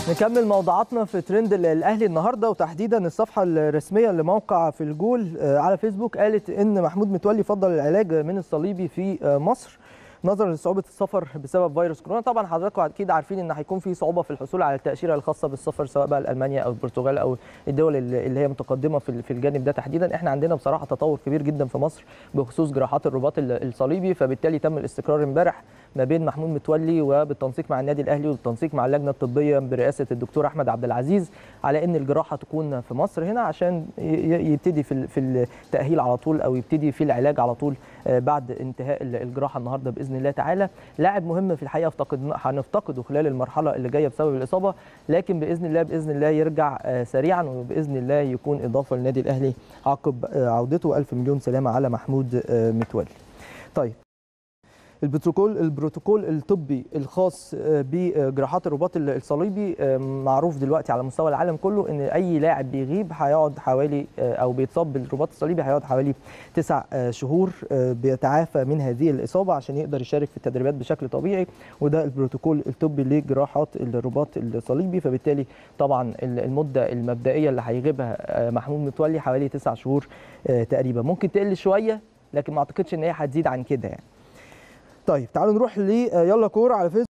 نكمل موضوعاتنا في ترند الاهلي النهارده وتحديدا الصفحه الرسميه لموقع في الجول على فيسبوك قالت ان محمود متولي فضل العلاج من الصليبي في مصر نظرا لصعوبه السفر بسبب فيروس كورونا طبعا حضراتكم اكيد عارفين ان هيكون في صعوبه في الحصول على التاشيره الخاصه بالسفر سواء بقى المانيا او البرتغال او الدول اللي هي متقدمه في في الجانب ده تحديدا احنا عندنا بصراحه تطور كبير جدا في مصر بخصوص جراحات الرباط الصليبي فبالتالي تم الاستقرار امبارح ما بين محمود متولي وبالتنسيق مع النادي الاهلي وبالتنسيق مع اللجنه الطبيه برئاسه الدكتور احمد عبد العزيز على ان الجراحه تكون في مصر هنا عشان يبتدي في في التاهيل على طول او يبتدي في العلاج على طول بعد انتهاء الجراحه النهارده باذن الله تعالى لاعب مهم في الحقيقه افتقد هنفتقده خلال المرحله اللي جايه بسبب الاصابه لكن باذن الله باذن الله يرجع سريعا وباذن الله يكون اضافه للنادي الاهلي عقب عودته الف مليون سلامه على محمود متولي طيب البروتوكول البروتوكول الطبي الخاص بجراحات الرباط الصليبي معروف دلوقتي على مستوى العالم كله ان اي لاعب بيغيب هيقعد حوالي او بيتصاب بالرباط الصليبي هيقعد حوالي تسع شهور بيتعافى من هذه الاصابه عشان يقدر يشارك في التدريبات بشكل طبيعي وده البروتوكول الطبي لجراحات الرباط الصليبي فبالتالي طبعا المده المبدئيه اللي هيغيبها محمود متولي حوالي تسع شهور تقريبا ممكن تقل شويه لكن ما اعتقدش ان هي هتزيد عن كده يعني طيب تعالوا نروح ل يلا كوره على فيسبوك